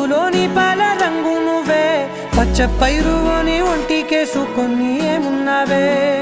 పావులోని పాల రంగు నువ్వే పచ్చ పైరుని ఒంటికేసుకొని ఏమున్నావే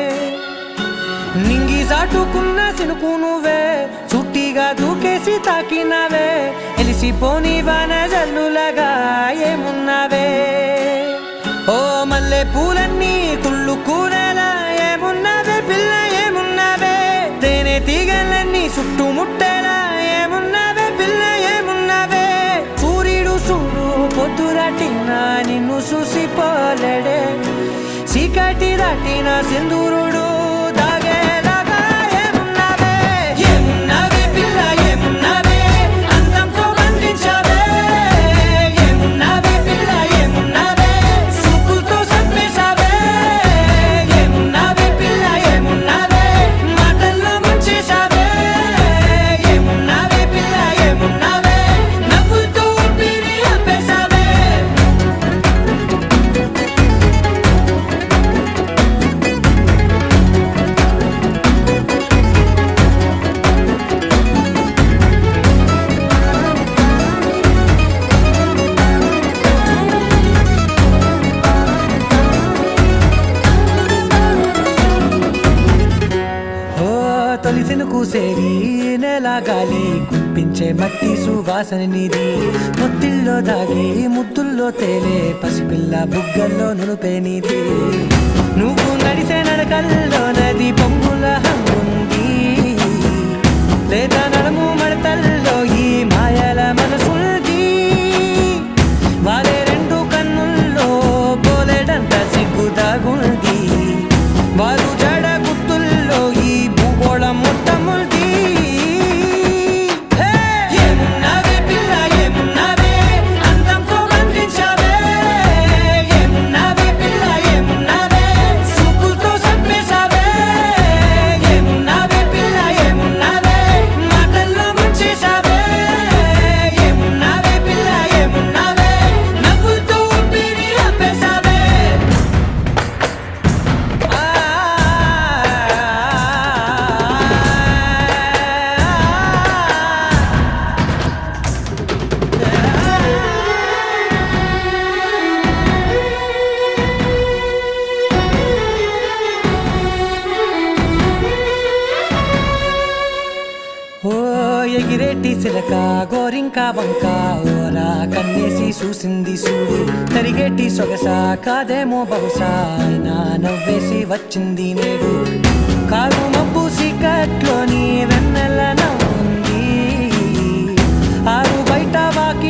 నింగి సాటుకున్న సినుకు నువ్వే చుట్టిగా దూకేసి తాకినవే ఎలిసిపోని వాన జల్లులగా ఏమున్నావే ఓ మల్లె పూలన్నీ కుళ్ళు కూరలా ఏమున్నావే పిల్ల ఏమున్నావే తేనె తీగలన్నీ చుట్టుముట్టేలా ఏమున్నావే పిల్ల ఏమున్నావే సూర్యుడు చూడు పొద్దురాటిన నిన్ను చూసిపోలేడే చీకటి దాటిన సింధూరుడు దాగేలాగా ఏమున్నావే ఏమున్నావే పిల్ల ఏమున్నావే అందంతో బంధించావే ఏమున్నావే పిల్ల ఏమున్నావే సుక్కుతో చంపేశావే ఏమున్నావే పిల్ల ఏమున్నావే మాటల్లో ముంచేశావే ఏమున్నావే పిల్ల ఏమున్నావే నవ్వులతో ఊపిరి ఆపేశావే ఓ తొలిసిన కూసేరి నెల గాలి కుప్పించే మట్టి సువాసన నీది మొత్తిల్లో దాగి ముద్దుల్లో తేలే పసిపిల్ల బుగ్గల్లో నునుపే నీది నువ్వు నడిసే నడకల్లో నది పొంగుల హంగుంది లేదా నడుము మడతల్లో ఈ మాయల మనసుంది వాలే రెండు కన్నుల్లో పోలేడంత సిగ్గు దాగుంది వారు జడ గుర్తుల్లో ఈ భూగోళం మొత్తం ఉంది హే! ఏమున్నావే పిల్ల ఏమున్నావే అందంతో బంధించావే ఏమున్నావే పిల్ల ఏమున్నావే సుక్కుతో చంపేశావే ఏమున్నావే పిల్ల ఏమున్నావే మాటల్లో ముంచేశావే ఏమున్నావే పిల్ల ఏమున్నావే నవ్వులతో ఊపిరి ఆపేశావే ఓ ఎగిరేటి సిలక గోరింక వంక ఓరా కన్నేసి చూసింది చూడు తరిగేటి సొగస కాదేమో బహుశా అయినా నవ్వేసి వచ్చింది నేడు కారు మబ్బు సీకట్లోని వెన్నెల నవ్వుంది ఆరు బయట వాకి